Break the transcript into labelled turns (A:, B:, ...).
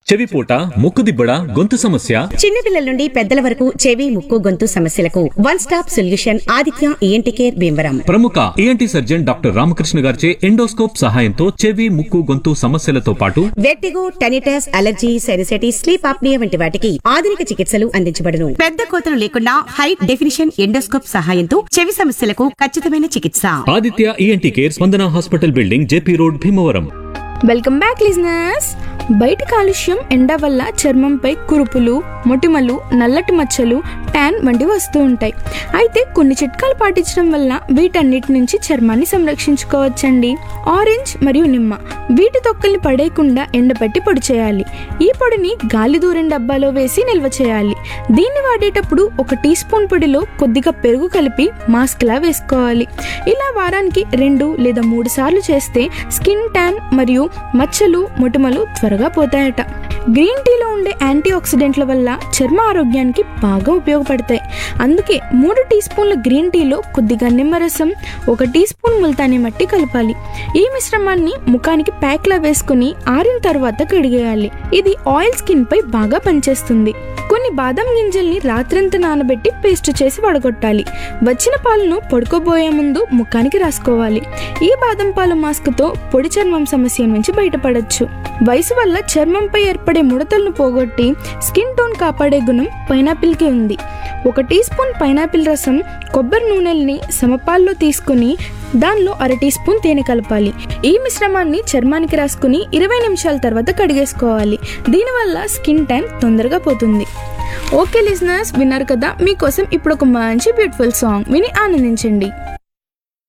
A: చెవిపోట ముక్కుదిబ్బడ గొంతు సమస్య
B: చిన్నపిల్లల నుండి పెద్దల వరకు చెవి ముక్కు గొంతు సమస్యలకు one stop solution Aditya ENT care Bhimavaram
A: ప్రముఖ ఏఎన్టీ సర్జన్ డాక్టర్ రామకృష్ణ గారిచే ఎండోస్కోప్ సహాయంతో చెవి ముక్కు గొంతు సమస్యలతో పాటు
B: vertigo tinnitus allergy sinusitis sleep apnoea వంటి వాటికి ఆధునిక చికిత్సలు అందించబడును పెద్ద కోతలు లేకుండా హై డెఫినిషన్ ఎండోస్కోప్ సహాయంతో చెవి సమస్యలకు ఖచ్చితమైన చికిత్స
A: Aditya ENT care Spandana hospital building JP road Bhimavaram
C: welcome back listeners బయట కాలుష్యం ఎండ వల్ల చర్మంపై కురుపులు మొటిమలు నల్లటి మచ్చలు ట్యాన్ వంటివి వస్తూ ఉంటాయి అయితే కొన్ని చిట్కాలు పాటించడం వల్ల వీటన్నిటి నుంచి చర్మాన్ని సంరక్షించుకోవచ్చండి ఆరెంజ్ మరియు నిమ్మ వీటి తొక్కల్ని పడేయకుండా ఎండబెట్టి పొడి చేయాలి ఈ పొడిని గాలి దూరం డబ్బాలో వేసి నిల్వ చేయాలి దీన్ని వాడేటప్పుడు ఒక టీ స్పూన్ పొడిలో కొద్దిగా పెరుగు కలిపి మాస్క్ లా వేసుకోవాలి ఇలా వారానికి రెండు లేదా మూడు సార్లు చేస్తే స్కిన్ ట్యాన్ మరియు మచ్చలు మొటిమలు త్వరగా పోతాయట గ్రీన్ టీలో ఉండే యాంటీ ఆక్సిడెంట్ల వల్ల చర్మ ఆరోగ్యానికి బాగా ఉపయోగపడతాయి అందుకే మూడు టీ స్పూన్ల గ్రీన్ టీలో కొద్దిగా నిమ్మరసం ఒక టీ స్పూన్ ముల్తానీ మట్టి కలపాలి ఈ మిశ్రమాన్ని ముఖానికి ప్యాక్లా వేసుకుని ఆరిన తర్వాత కడిగేయాలి ఇది ఆయిల్ స్కిన్ పై బాగా పనిచేస్తుంది కొన్ని బాదం గింజల్ని రాత్రంతా నానబెట్టి పేస్ట్ చేసి వడగొట్టాలి వచ్చిన పాలను పడుకోబోయే ముందు ముఖానికి రాసుకోవాలి ఈ బాదం పాలు మాస్క్తో పొడి చర్మం సమస్య నుంచి బయటపడచ్చు వయసు వల్ల చర్మంపై ఏర్పడే ముడతలను పోగొట్టి స్కిన్ టోన్ కాపాడే గుణం పైనాపిల్కి ఉంది ఒక టీ స్పూన్ పైనాపిల్ రసం కొబ్బరి నూనెల్ని సమపాల్లో తీసుకుని దానిలో అర టీ స్పూన్ తేనె కలపాలి ఈ మిశ్రమాన్ని చర్మానికి రాసుకుని ఇరవై నిమిషాల తర్వాత కడిగేసుకోవాలి దీనివల్ల స్కిన్ ట్యాన్ తొందరగా పోతుంది ఓకే లిజనర్స్ విన్నారు కదా మీకోసం ఇప్పుడు ఒక మంచి బ్యూటిఫుల్ సాంగ్ విని ఆనందించండి